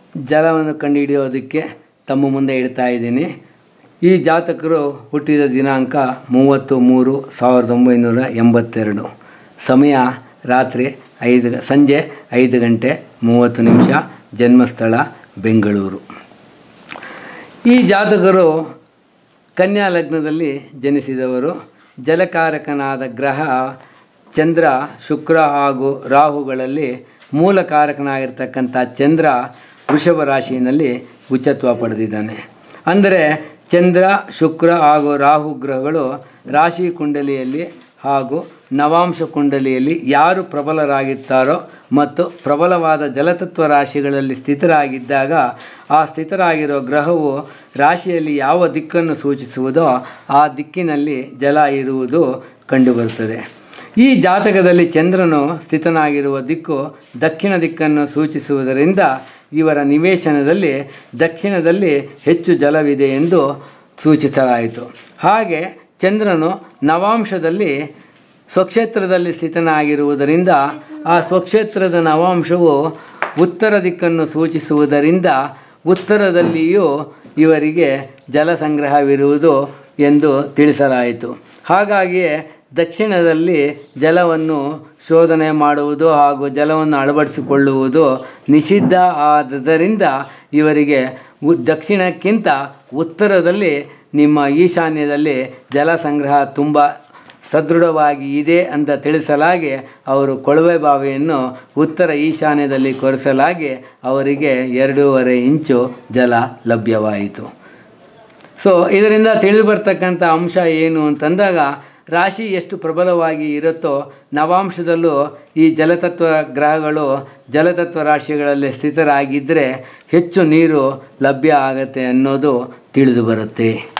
ಜಲವನ್ನು ಕಂಡುಹಿಡಿಯೋದಕ್ಕೆ ತಮ್ಮ ಮುಂದೆ ಇಡ್ತಾ ಇದ್ದೀನಿ ಈ ಜಾತಕರು ಹುಟ್ಟಿದ ದಿನಾಂಕ ಮೂವತ್ತು ಮೂರು ಸಾವಿರದ ಒಂಬೈನೂರ ಎಂಬತ್ತೆರಡು ಸಮಯ ರಾತ್ರಿ ಐದು ಸಂಜೆ ಐದು ಗಂಟೆ ಮೂವತ್ತು ನಿಮಿಷ ಜನ್ಮಸ್ಥಳ ಬೆಂಗಳೂರು ಈ ಜಾತಕರು ಕನ್ಯಾ ಲಗ್ನದಲ್ಲಿ ಜನಿಸಿದವರು ಜಲಕಾರಕನಾದ ಗ್ರಹ ಚಂದ್ರ ಶುಕ್ರ ಹಾಗೂ ರಾಹುಗಳಲ್ಲಿ ಮೂಲ ಕಾರಕನಾಗಿರ್ತಕ್ಕಂಥ ಚಂದ್ರ ವೃಷಭ ರಾಶಿಯಲ್ಲಿ ಉಚ್ಚತ್ವ ಪಡೆದಿದ್ದಾನೆ ಅಂದರೆ ಚಂದ್ರ ಶುಕ್ರ ಹಾಗೂ ರಾಹು ಗ್ರಹಗಳು ರಾಶಿ ಕುಂಡಲಿಯಲ್ಲಿ ಹಾಗೂ ನವಾಂಶ ಕುಂಡಲಿಯಲ್ಲಿ ಯಾರು ಪ್ರಬಲರಾಗಿರ್ತಾರೋ ಮತ್ತು ಪ್ರಬಲವಾದ ಜಲತತ್ವ ರಾಶಿಗಳಲ್ಲಿ ಸ್ಥಿತರಾಗಿದ್ದಾಗ ಆ ಸ್ಥಿತರಾಗಿರೋ ಗ್ರಹವು ರಾಶಿಯಲ್ಲಿ ಯಾವ ದಿಕ್ಕನ್ನು ಸೂಚಿಸುವುದೋ ಆ ದಿಕ್ಕಿನಲ್ಲಿ ಜಲ ಇರುವುದು ಕಂಡುಬರುತ್ತದೆ ಈ ಜಾತಕದಲ್ಲಿ ಚಂದ್ರನು ಸ್ಥಿತನಾಗಿರುವ ದಿಕ್ಕು ದಕ್ಷಿಣ ದಿಕ್ಕನ್ನು ಸೂಚಿಸುವುದರಿಂದ ಇವರ ನಿವೇಶನದಲ್ಲಿ ದಕ್ಷಿಣದಲ್ಲಿ ಹೆಚ್ಚು ಜಲವಿದೆ ಎಂದು ಸೂಚಿಸಲಾಯಿತು ಹಾಗೆ ಚಂದ್ರನು ನವಾಂಶದಲ್ಲಿ ಸ್ವಕ್ಷೇತ್ರದಲ್ಲಿ ಸ್ಥಿತನಾಗಿರುವುದರಿಂದ ಆ ಸ್ವಕ್ಷೇತ್ರದ ನವಾಂಶವು ಉತ್ತರ ದಿಕ್ಕನ್ನು ಸೂಚಿಸುವುದರಿಂದ ಉತ್ತರದಲ್ಲಿಯೂ ಇವರಿಗೆ ಜಲ ಸಂಗ್ರಹವಿರುವುದು ಎಂದು ತಿಳಿಸಲಾಯಿತು ಹಾಗಾಗಿಯೇ ದಕ್ಷಿಣದಲ್ಲಿ ಜಲವನ್ನು ಶೋಧನೆ ಮಾಡುವುದು ಹಾಗೂ ಜಲವನ್ನು ಅಳವಡಿಸಿಕೊಳ್ಳುವುದು ನಿಷಿದ್ಧ ಆದುದರಿಂದ ಇವರಿಗೆ ಉ ದಕ್ಷಿಣಕ್ಕಿಂತ ಉತ್ತರದಲ್ಲಿ ನಿಮ್ಮ ಈಶಾನ್ಯದಲ್ಲಿ ಜಲ ಸಂಗ್ರಹ ತುಂಬ ಸದೃಢವಾಗಿ ಇದೆ ಅಂತ ತಿಳಿಸಲಾಗಿ ಅವರು ಕೊಳವೆ ಬಾವಿಯನ್ನು ಉತ್ತರ ಈಶಾನ್ಯದಲ್ಲಿ ಕೊರೆಸಲಾಗಿ ಅವರಿಗೆ ಎರಡೂವರೆ ಇಂಚು ಜಲ ಲಭ್ಯವಾಯಿತು ಸೊ ಇದರಿಂದ ತಿಳಿದು ಬರ್ತಕ್ಕಂಥ ಅಂಶ ಏನು ಅಂತಂದಾಗ ರಾಶಿ ಎಷ್ಟು ಪ್ರಬಲವಾಗಿ ಇರುತ್ತೋ ನವಾಂಶದಲ್ಲೂ ಈ ಜಲತತ್ವ ಗ್ರಹಗಳು ಜಲತತ್ವ ರಾಶಿಗಳಲ್ಲಿ ಸ್ಥಿತರಾಗಿದ್ದರೆ ಹೆಚ್ಚು ನೀರು ಲಭ್ಯ ಆಗತ್ತೆ ಅನ್ನೋದು ತಿಳಿದು ಬರುತ್ತೆ